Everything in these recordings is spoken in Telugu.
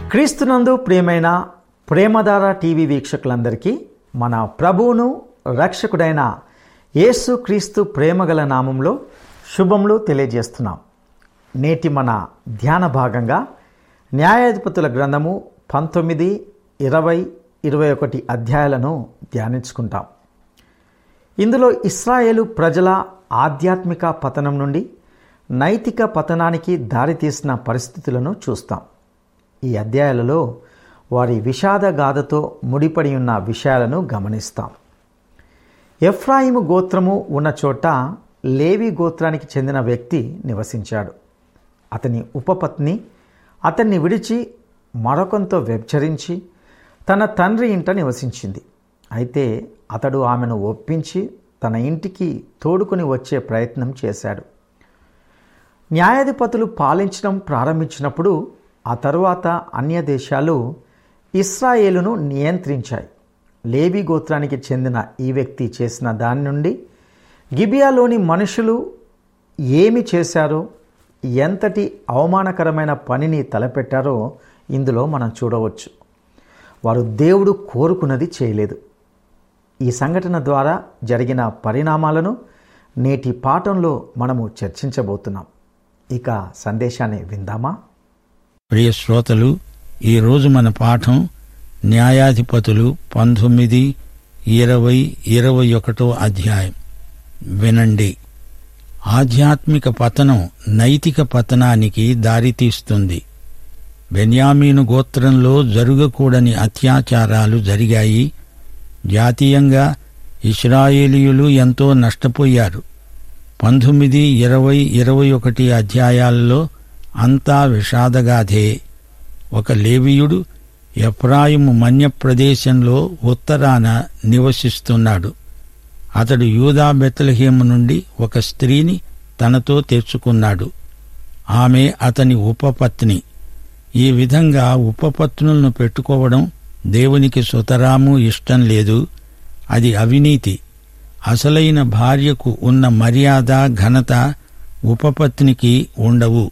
క్రీస్తునందు ప్రియమైన ప్రేమధార టీవీ వీక్షకులందరికీ మన ప్రభువును రక్షకుడైన యేసు క్రీస్తు ప్రేమగల నామంలో శుభములు తెలియజేస్తున్నాం నేటి మన ధ్యాన భాగంగా న్యాయాధిపతుల గ్రంథము పంతొమ్మిది ఇరవై ఇరవై ఒకటి అధ్యాయాలను ధ్యానించుకుంటాం ఇందులో ఇస్రాయేలు ప్రజల ఆధ్యాత్మిక పతనం నుండి నైతిక పతనానికి దారితీసిన పరిస్థితులను చూస్తాం ఈ అధ్యాయాలలో వారి విషాద గాథతో ముడిపడి ఉన్న విషయాలను గమనిస్తాం ఎఫ్రాయిము గోత్రము ఉన్న చోట లేవి గోత్రానికి చెందిన వ్యక్తి నివసించాడు అతని ఉపపత్ని అతన్ని విడిచి మరొకంతో వ్యభిచరించి తన తండ్రి ఇంట నివసించింది అయితే అతడు ఆమెను ఒప్పించి తన ఇంటికి తోడుకొని వచ్చే ప్రయత్నం చేశాడు న్యాయాధిపతులు పాలించడం ప్రారంభించినప్పుడు ఆ తరువాత అన్య దేశాలు ఇస్రాయేలును నియంత్రించాయి లేవి గోత్రానికి చెందిన ఈ వ్యక్తి చేసిన దాని నుండి గిబియాలోని మనుషులు ఏమి చేశారో ఎంతటి అవమానకరమైన పనిని తలపెట్టారో ఇందులో మనం చూడవచ్చు వారు దేవుడు కోరుకున్నది చేయలేదు ఈ సంఘటన ద్వారా జరిగిన పరిణామాలను నేటి పాఠంలో మనము చర్చించబోతున్నాం ఇక సందేశాన్ని విందామా ప్రియ శ్రోతలు ఈరోజు మన పాఠం న్యాయాధిపతులు పంతొమ్మిది ఇరవై ఇరవై ఒకటో అధ్యాయం వినండి ఆధ్యాత్మిక పతనం నైతిక పతనానికి దారితీస్తుంది బెన్యామీను గోత్రంలో జరుగకూడని అత్యాచారాలు జరిగాయి జాతీయంగా ఇస్రాయేలీయులు ఎంతో నష్టపోయారు పంతొమ్మిది ఇరవై ఇరవై ఒకటి అధ్యాయాల్లో అంతా విషాదగాథే ఒక లేవీయుడు ఎఫ్రాయిము మన్య ప్రదేశంలో ఉత్తరాన నివసిస్తున్నాడు అతడు యూదా బెత్తలహేము నుండి ఒక స్త్రీని తనతో తెచ్చుకున్నాడు ఆమె అతని ఉపపత్ని ఈ విధంగా ఉపపత్నులను పెట్టుకోవడం దేవునికి సుతరాము ఇష్టం లేదు అది అవినీతి అసలైన భార్యకు ఉన్న మర్యాద ఘనత ఉపపత్నికి ఉండవు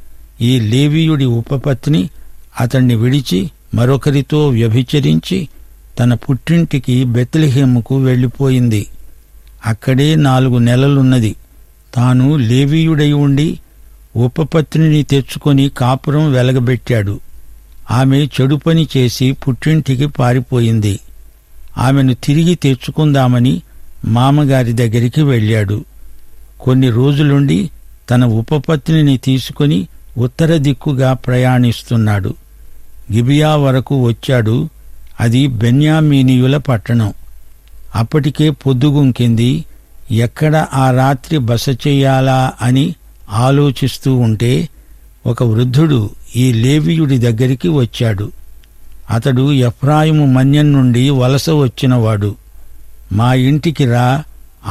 ఈ లేవీయుడి ఉపపత్ని అతణ్ణి విడిచి మరొకరితో వ్యభిచరించి తన పుట్టింటికి బెత్లెహేముకు వెళ్ళిపోయింది అక్కడే నాలుగు నెలలున్నది తాను లేవీయుడై ఉండి ఉపపత్నిని తెచ్చుకొని కాపురం వెలగబెట్టాడు ఆమె చెడు పని చేసి పుట్టింటికి పారిపోయింది ఆమెను తిరిగి తెచ్చుకుందామని మామగారి దగ్గరికి వెళ్ళాడు కొన్ని రోజులుండి తన ఉపపత్నిని తీసుకుని ఉత్తర దిక్కుగా ప్రయాణిస్తున్నాడు గిబియా వరకు వచ్చాడు అది బెన్యామీనియుల పట్టణం అప్పటికే పొద్దుగుంకింది ఎక్కడ ఆ రాత్రి బస చెయ్యాలా అని ఆలోచిస్తూ ఉంటే ఒక వృద్ధుడు ఈ లేవీయుడి దగ్గరికి వచ్చాడు అతడు ఎఫ్రాయిము మన్యం నుండి వలస వచ్చినవాడు మా ఇంటికి రా